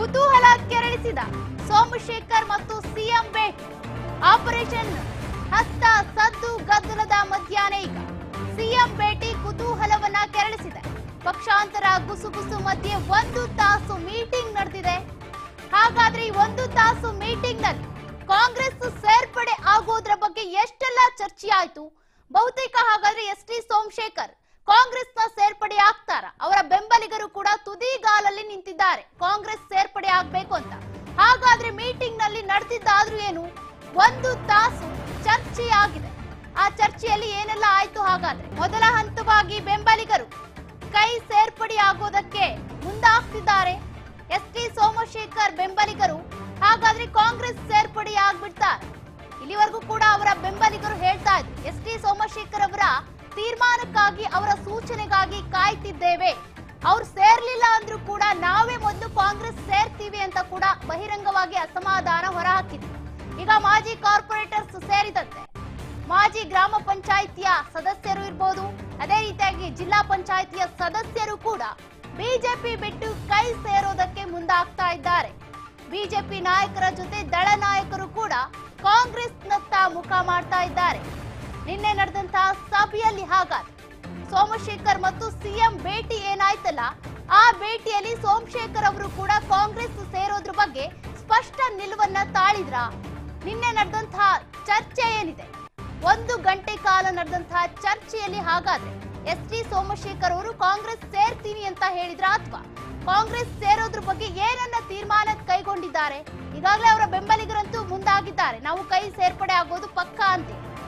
ಕುತೂಹಲ ಕೆರಳಿಸಿದ ಸೋಮಶೇಖರ್ ಮತ್ತು ಸಿಎಂ ಭೇಟಿ ಆಪರೇಷನ್ ಹಸ್ತ ಸದ್ದು ಗದ್ದಲದ ಮಧ್ಯಾಹ್ನ ಈಗ ಸಿಎಂ ಭೇಟಿ ಕುತೂಹಲವನ್ನ ಕೆರಳಿಸಿದೆ ಪಕ್ಷಾಂತರ ಗುಸುಗುಸು ಮಧ್ಯೆ ಒಂದು ತಾಸು ಮೀಟಿಂಗ್ ನಡೆದಿದೆ ಹಾಗಾದ್ರೆ ಈ ಒಂದು ತಾಸು ಮೀಟಿಂಗ್ ನಲ್ಲಿ ಕಾಂಗ್ರೆಸ್ ಸೇರ್ಪಡೆ ಆಗೋದ್ರ ಬಗ್ಗೆ ಎಷ್ಟೆಲ್ಲ ಚರ್ಚೆ ಆಯ್ತು ಬಹುತೇಕ ಹಾಗಾದ್ರೆ ಎಸ್ ಟಿ ಸೋಮಶೇಖರ್ ಕಾಂಗ್ರೆಸ್ನ ಸೇರ್ಪಡೆ ಆಗ್ತಾರ ಅವರ ಬೆಂಬಲಿಗರು ಕೂಡ ತುದಿಗಾಲಲ್ಲಿ ನಿಂತಿದ್ದಾರೆ ಕಾಂಗ್ರೆಸ್ ಸೇರ್ಪಡೆ ಆಗ್ಬೇಕು ಅಂತ ಹಾಗಾದ್ರೆ ಮೀಟಿಂಗ್ ನಲ್ಲಿ ನಡೆದಿದ್ದಾದ್ರೂ ಏನು ಒಂದು ತಾಸು ಚರ್ಚೆಯಾಗಿದೆ ಆ ಚರ್ಚೆಯಲ್ಲಿ ಏನೆಲ್ಲ ಆಯ್ತು ಹಾಗಾದ್ರೆ ಮೊದಲ ಹಂತವಾಗಿ ಬೆಂಬಲಿಗರು ಕೈ ಸೇರ್ಪಡೆ ಆಗೋದಕ್ಕೆ ಮುಂದಾಗ್ತಿದ್ದಾರೆ ಎಸ್ ಟಿ ಸೋಮಶೇಖರ್ ಬೆಂಬಲಿಗರು ಹಾಗಾದ್ರೆ ಕಾಂಗ್ರೆಸ್ ಸೇರ್ಪಡೆ ಆಗ್ಬಿಡ್ತಾರೆ ಇಲ್ಲಿವರೆಗೂ ಕೂಡ ಅವರ ಬೆಂಬಲಿಗರು ಹೇಳ್ತಾ ಇದ್ರು ಎಸ್ ಟಿ ಸೋಮಶೇಖರ್ ಅವರ ತೀರ್ಮಾನಕ್ಕಾಗಿ ಅವರ ಸೂಚನೆಗಾಗಿ ಕಾಯ್ತಿದ್ದೇವೆ ಅವ್ರು ಸೇರ್ಲಿಲ್ಲ ಅಂದ್ರೂ ಕೂಡ ನಾವೇ ಮೊದಲು ಕಾಂಗ್ರೆಸ್ ಸೇರ್ತೀವಿ ಅಂತ ಕೂಡ ಬಹಿರಂಗವಾಗಿ ಅಸಮಾಧಾನ ಹೊರಹಾಕಿದ್ರು ಈಗ ಮಾಜಿ ಕಾರ್ಪೊರೇಟರ್ಸ್ ಸೇರಿದಂತೆ ಮಾಜಿ ಗ್ರಾಮ ಪಂಚಾಯಿತಿಯ ಸದಸ್ಯರು ಇರ್ಬೋದು ಅದೇ ರೀತಿಯಾಗಿ ಜಿಲ್ಲಾ ಪಂಚಾಯಿತಿಯ ಸದಸ್ಯರು ಕೂಡ ಬಿಜೆಪಿ ಬಿಟ್ಟು ಕೈ ಸೇರೋದಕ್ಕೆ ಮುಂದಾಗ್ತಾ ಇದ್ದಾರೆ ಬಿಜೆಪಿ ನಾಯಕರ ಜೊತೆ ದಳ ನಾಯಕರು ಕೂಡ ಕಾಂಗ್ರೆಸ್ನತ್ತ ಮುಖ ಮಾಡ್ತಾ ಇದ್ದಾರೆ ನಿನ್ನೆ ನಡೆದಂತಹ ಸಭೆಯಲ್ಲಿ ಹಾಗಾದ್ರೆ ಸೋಮಶೇಖರ್ ಮತ್ತು ಸಿಎಂ ಭೇಟಿ ಏನಾಯ್ತಲ್ಲ ಆ ಭೇಟಿಯಲ್ಲಿ ಸೋಮಶೇಖರ್ ಅವರು ಕೂಡ ಕಾಂಗ್ರೆಸ್ ಸೇರೋದ್ರ ಬಗ್ಗೆ ಸ್ಪಷ್ಟ ನಿಲುವನ್ನ ತಾಳಿದ್ರ ನಿನ್ನೆ ನಡೆದಂತಹ ಚರ್ಚೆ ಏನಿದೆ ಒಂದು ಗಂಟೆ ಕಾಲ ನಡೆದಂತಹ ಚರ್ಚೆಯಲ್ಲಿ ಹಾಗಾದ್ರೆ ಎಸ್ ಟಿ ಸೋಮಶೇಖರ್ ಅವರು ಕಾಂಗ್ರೆಸ್ ಸೇರ್ತೀನಿ ಅಂತ ಹೇಳಿದ್ರ ಅಥವಾ ಕಾಂಗ್ರೆಸ್ ಸೇರೋದ್ರ ಬಗ್ಗೆ ಏನನ್ನ ತೀರ್ಮಾನ ಕೈಗೊಂಡಿದ್ದಾರೆ ಈಗಾಗಲೇ ಅವರ ಬೆಂಬಲಿಗರಂತೂ ಮುಂದಾಗಿದ್ದಾರೆ ನಾವು ಕೈ ಸೇರ್ಪಡೆ ಆಗೋದು ಪಕ್ಕಾ ಅಂತ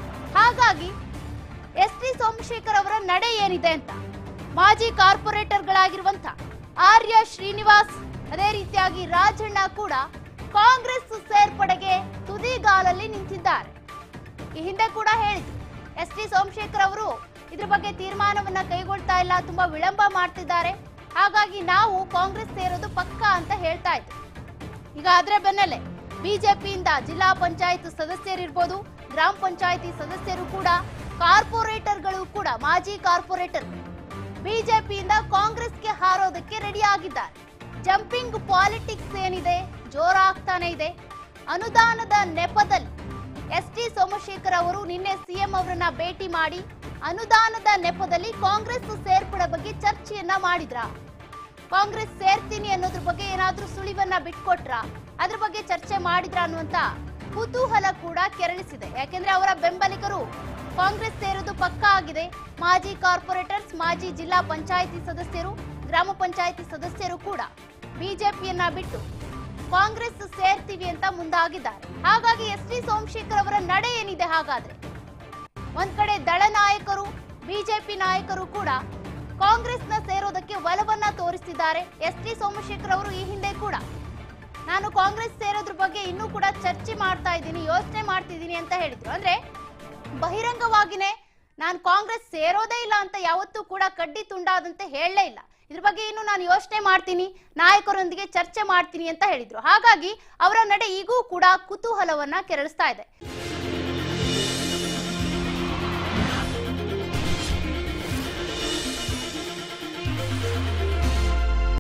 ಹಾಗಾಗಿ ಎಸ್ ಟಿ ಸೋಮಶೇಖರ್ ಅವರ ನಡೆ ಏನಿದೆ ಅಂತ ಮಾಜಿ ಕಾರ್ಪೊರೇಟರ್ಗಳಾಗಿರುವಂತ ಆರ್ಯ ಶ್ರೀನಿವಾಸ್ ಅದೇ ರೀತಿಯಾಗಿ ರಾಜಣ್ಣ ಕೂಡ ಕಾಂಗ್ರೆಸ್ ಸೇರ್ಪಡೆಗೆ ತುದಿಗಾಲಲ್ಲಿ ನಿಂತಿದ್ದಾರೆ ಈ ಹಿಂದೆ ಕೂಡ ಹೇಳಿದ್ರು ಎಸ್ ಟಿ ಸೋಮಶೇಖರ್ ಅವರು ಇದ್ರ ಬಗ್ಗೆ ತೀರ್ಮಾನವನ್ನ ಕೈಗೊಳ್ತಾ ಇಲ್ಲ ತುಂಬಾ ವಿಳಂಬ ಮಾಡ್ತಿದ್ದಾರೆ ಹಾಗಾಗಿ ನಾವು ಕಾಂಗ್ರೆಸ್ ಸೇರೋದು ಪಕ್ಕಾ ಅಂತ ಹೇಳ್ತಾ ಇದ್ರು ಈಗ ಅದರ ಬೆನ್ನಲ್ಲೇ ಬಿಜೆಪಿಯಿಂದ ಜಿಲ್ಲಾ ಪಂಚಾಯತ್ ಸದಸ್ಯರಿರ್ಬೋದು ಗ್ರಾಮ ಪಂಚಾಯತಿ ಸದಸ್ಯರು ಕೂಡ ಕಾರ್ಪೊರೇಟರ್ಗಳು ಕೂಡ ಮಾಜಿ ಕಾರ್ಪೊರೇಟರ್ ಬಿಜೆಪಿಯಿಂದ ಕಾಂಗ್ರೆಸ್ಗೆ ಹಾರೋದಕ್ಕೆ ರೆಡಿ ಆಗಿದ್ದಾರೆ ಜಂಪಿಂಗ್ ಪಾಲಿಟಿಕ್ಸ್ ಏನಿದೆ ಜೋರಾಗ್ತಾನೆ ಇದೆ ಅನುದಾನದ ನೆಪದಲ್ಲಿ ಎಸ್ ಟಿ ಸೋಮಶೇಖರ್ ಅವರು ನಿನ್ನೆ ಸಿಎಂ ಅವರನ್ನ ಭೇಟಿ ಮಾಡಿ ಅನುದಾನದ ನೆಪದಲ್ಲಿ ಕಾಂಗ್ರೆಸ್ ಸೇರ್ಪಡೆ ಬಗ್ಗೆ ಚರ್ಚೆಯನ್ನ ಮಾಡಿದ್ರ ಕಾಂಗ್ರೆಸ್ ಸೇರ್ತೀನಿ ಅನ್ನೋದ್ರ ಬಗ್ಗೆ ಏನಾದ್ರೂ ಸುಳಿವನ್ನ ಬಿಟ್ಕೊಟ್ರ ಅದ್ರ ಬಗ್ಗೆ ಚರ್ಚೆ ಮಾಡಿದ್ರ ಅನ್ನುವಂತ ಕುತೂಹಲ ಕೂಡ ಕೆರಳಿಸಿದೆ ಯಾಕೆಂದ್ರೆ ಅವರ ಬೆಂಬಲಿಗರು ಕಾಂಗ್ರೆಸ್ ಸೇರೋದು ಪಕ್ಕಾ ಆಗಿದೆ ಮಾಜಿ ಕಾರ್ಪೊರೇಟರ್ಸ್ ಮಾಜಿ ಜಿಲ್ಲಾ ಪಂಚಾಯಿತಿ ಸದಸ್ಯರು ಗ್ರಾಮ ಪಂಚಾಯಿತಿ ಸದಸ್ಯರು ಕೂಡ ಬಿಜೆಪಿಯನ್ನ ಬಿಟ್ಟು ಕಾಂಗ್ರೆಸ್ ಸೇರ್ತೀವಿ ಅಂತ ಮುಂದಾಗಿದ್ದಾರೆ ಹಾಗಾಗಿ ಎಸ್ ಟಿ ಸೋಮಶೇಖರ್ ಅವರ ನಡೆ ಏನಿದೆ ಹಾಗಾದ್ರೆ ಒಂದ್ ಕಡೆ ದಳ ನಾಯಕರು ಬಿಜೆಪಿ ನಾಯಕರು ಕೂಡ ಕಾಂಗ್ರೆಸ್ನ ಸೇರೋದಕ್ಕೆ ಒಲವನ್ನ ತೋರಿಸಿದ್ದಾರೆ ಎಸ್ ಟಿ ಸೋಮಶೇಖರ್ ಅವರು ಈ ಹಿಂದೆ ಕೂಡ ನಾನು ಕಾಂಗ್ರೆಸ್ ಸೇರೋದ್ರ ಬಗ್ಗೆ ಇನ್ನೂ ಕೂಡ ಚರ್ಚೆ ಮಾಡ್ತಾ ಇದ್ದೀನಿ ಯೋಚನೆ ಮಾಡ್ತಿದ್ದೀನಿ ಅಂತ ಹೇಳಿದ್ರು ಅಂದ್ರೆ ಬಹಿರಂಗವಾಗಿನೇ ನಾನು ಕಾಂಗ್ರೆಸ್ ಸೇರೋದೇ ಇಲ್ಲ ಅಂತ ಯಾವತ್ತೂ ಕೂಡ ಕಡ್ಡಿ ತುಂಡಾದಂತೆ ಹೇಳಲೇ ಇಲ್ಲ ಇದ್ರ ಬಗ್ಗೆ ಇನ್ನು ನಾನು ಯೋಚನೆ ಮಾಡ್ತೀನಿ ನಾಯಕರೊಂದಿಗೆ ಚರ್ಚೆ ಮಾಡ್ತೀನಿ ಅಂತ ಹೇಳಿದ್ರು ಹಾಗಾಗಿ ಅವರ ನಡೆ ಈಗೂ ಕೂಡ ಕುತೂಹಲವನ್ನ ಕೆರಳಿಸ್ತಾ ಇದೆ